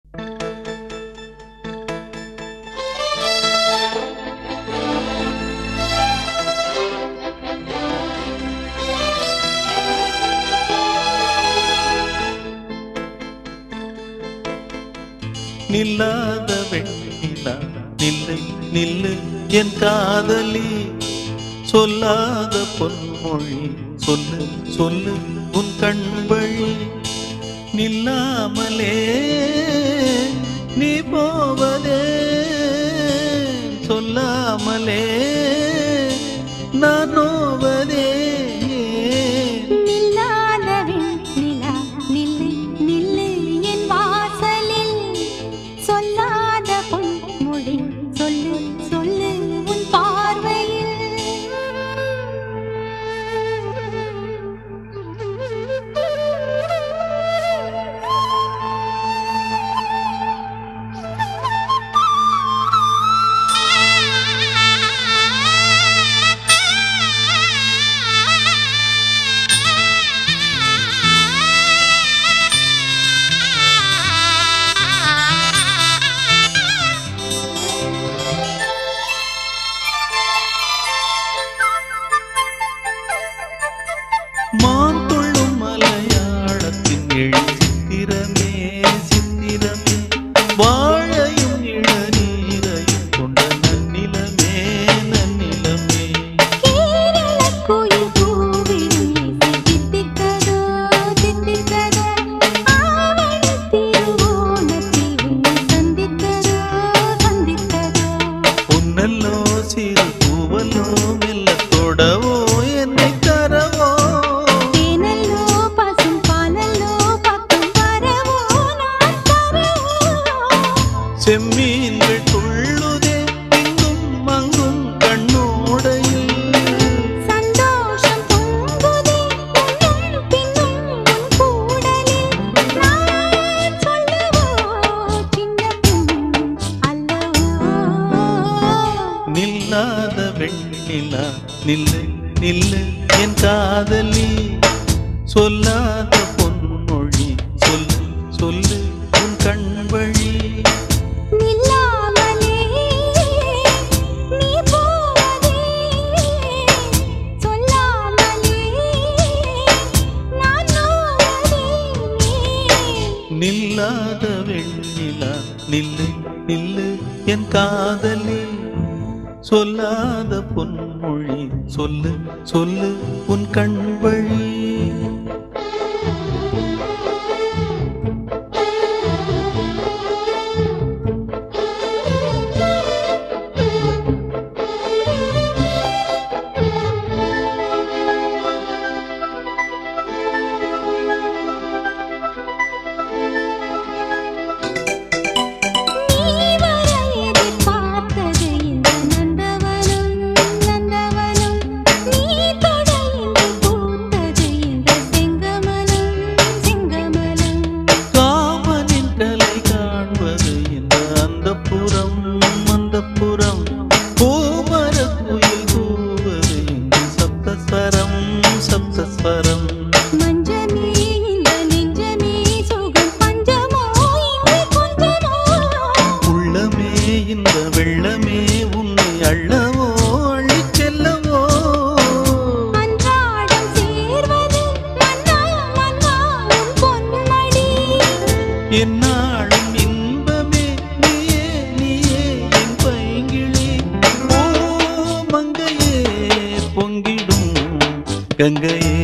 நில்லாத வெண்ணிலா நில்லை நில்லு என் காதலி சொல்லாத பொன்மொழி சொல்லு சொல்லு உன் கண் வழி நில்லாமலே நீ போவதே சொல்லாமலே நான் நோவதே ஏன்? நில்லாதவன் நிலா நில்லு நில்லு என் வாசலில் சொல்லாத பொன்மொழி சொல்லு சொல்லு உன் மான் துள்ளும் மலையாளத்தின் எழி சித்திரமே சித்திரமே வாழையும் இளநீரையும் கொண்ட நன்னிலமே நன்னிலமே கேரளக் குயில் கூவிடும் இசை தித்திக்கதோ, தித்திக்கதோ. ஆவணித் திருவோணத்தில் உன்னை சந்தித்ததோ, சந்தித்ததோ. பொன்னல்லோ சிறு பூவல்லோ மெல்ல தொடவோ என்னை தரவோ தேனல்லோ, பசும் பாலல்லோ, பக்கம் வரவோ, நான் தரவோ. செம்மீன்கள் துள்ளுதே இங்கும் அங்கும் கண்ணோடையில் சந்தோஷம் பொங்குதே, முன்னும் பின்னும் உன் கூடலில். நான் சொல்லவோ, சின்னப் பெண் அல்லவோ நில்லாத வெண்ணிலா நில்லு நில்லு என் காதலி சொல்லாத பொன்மொழி சொல்லு சொல்லு உன் கண் வழி நில்லாமலே நீ போவதே சொல்லாமலே நான் நோவதே நில்லாத வெண்ணிலா நில்லு நில்லு என் காதலி சொல்லாத பொன்மொழி சொல்லு சொல்லு உன் கண் வழி நீ வர எதிர்பார்த்தது இந்த நந்தவனம் நந்தவனம் நீ தொட இன்று பூத்தது இந்த செங்கமலம் செங்கமலம் காமனின் கலை காண்பது இந்த அந்த புறம் அந்த புறம் பூமர குயில் கூவது இங்கு சப்தஸ்வரம் சப்தஸ்வரம் மஞ்சமே இந்த நெஞ்சமே சுகம் பஞ்சமோ இங்கு கொஞ்சமோ உள்ளமே இந்த வெள்ளமே உன்னை அள்ளவோ அள்ளிச் செல்லவோ அன்றாடம் சேர்வது மன்னா மன்னா உன் பொன்மடி என்னாலும் இன்பமே நீயே நீயே என் பைங்கிளி ஓ மங்கையே பொங்கிடும் கங்கையே